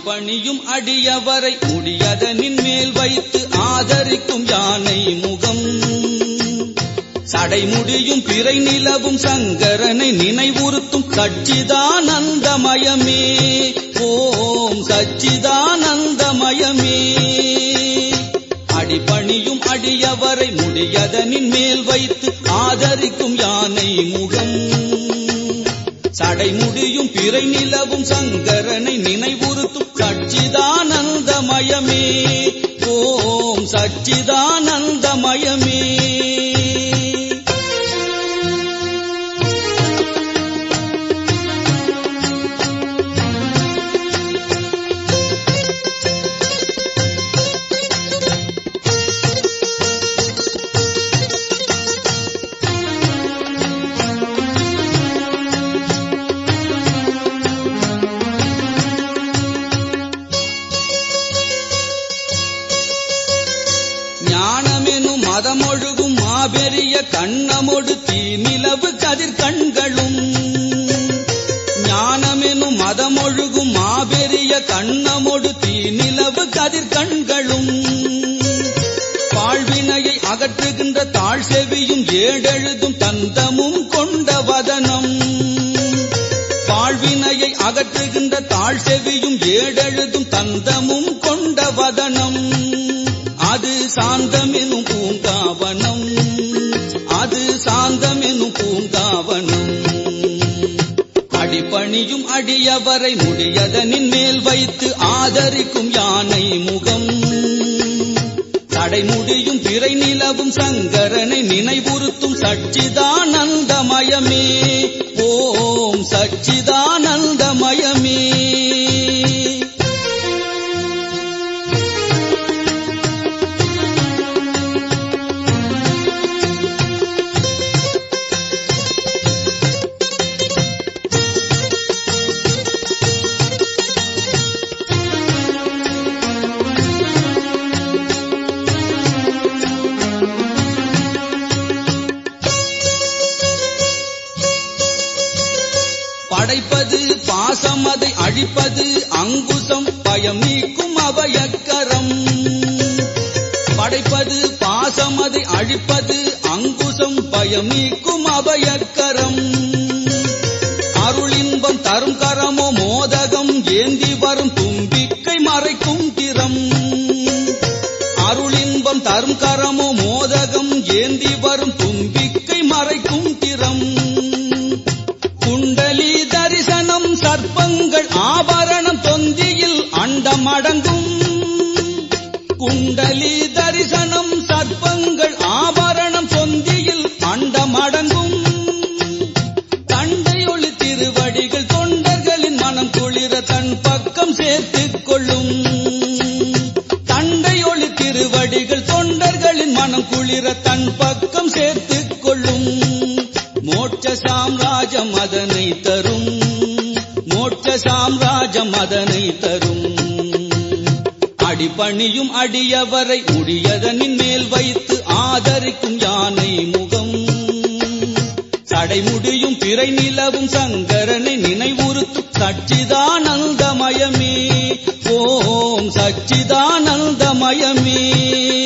அடிபணியும் அடியவரை முடியதனின் மேல் வைத்து ஆதரிக்கும் யானை முகம் சடைமுடியும் பிறை நிலவும் சங்கரனை நினைவுறுத்தும் சச்சிதானந்தமயமே ஓம் சச்சிதானந்தமயமே அடிபணியும் அடியவரை முடியதனின் மேல் வைத்து ஆதரிக்கும் யானை முகம் சடைமுடியும் பிறை நிலவும் சங்கரனை நினைவுறுத்தும் சச்சிதானந்தமயமே ஓம் சச்சிதானந்தமயமே ஞானமெனும் மதமொழுகும் மாபெரிய கண்ணமொடு தீநிலவு கதிர் கண்களும் ஞானமெனும் மதமொழுகும் மாபெரிய கண்ணமொடு தீநிலவு கதிர் கண்களும் பாழ்வினையை அகற்றுகின்ற தாழ் செவியும் ஏடெழுதும் தந்தமும் கொண்ட வதனம் பாழ்வினையை அகற்றுகின்ற தாழ் செவியும் ஏடெழுதும் தந்தமும் கொண்ட வதனம் அது சாந்தமெனும் பூங்காவனம் அது சாந்தமெனும் பூங்காவனம் அடிபணியும் அடியவரை முடியதனின் மேல் வைத்து ஆதரிக்கும் யானை முகம் தடைமுடியும் பிறை நிலவும் சங்கரனை நினைவுறுத்தும் சச்சிதானந்தமயமே ஓம் சச்சிதானந்தமயமே படைப்பது பாசம் அதை அழிப்பது அங்குசம் பயம் நீக்கும் அபயக்கரம் படைப்பது பாசம் அதை அழிப்பது அங்குசம் பயம் நீக்கும் அபயக்கரம் அருளின்பம் தரும் கரமோ மோதகம் ஏந்தி வரும் தும்பிக்கை மறைக்கும் திறம் அருளின்பம் தரும் கரமோ மோதகம் ஏந்தி வரும் தும்பிக்கை மறைக்கும் திறம் குண்டலி தரிசனம் சர்ப்பங்கள் ஆபரணம் தொந்தியில் அண்டம் அடங்கும் குண்டலி தரிசனம் சர்ப்பங்கள் ஆபரணம் தொந்தியில் அண்டம் அடங்கும் தண்டையொளி திருவடிகள் தொண்டர்களின் மனம் குளிர தன் பக்கம் சேர்த்துக் கொள்ளும் தண்டையொளி திருவடிகள் தொண்டர்களின் மனம் குளிர தன் பக்கம் சேர்த்துக் கொள்ளும் மோட்ச சாம்ராஜம் அதனை தரும் மோட்ச சாம்ராஜம் அதனை தரும் அடிபணியும் அடியவரை முடியதனின் மேல் வைத்து ஆதரிக்கும் யானை முகம் சடைமுடியும் பிறை நிலவும் சங்கரனை நினைவுறுத்தும் சச்சிதானந்தமயமே ஓம் சச்சிதானந்தமயமே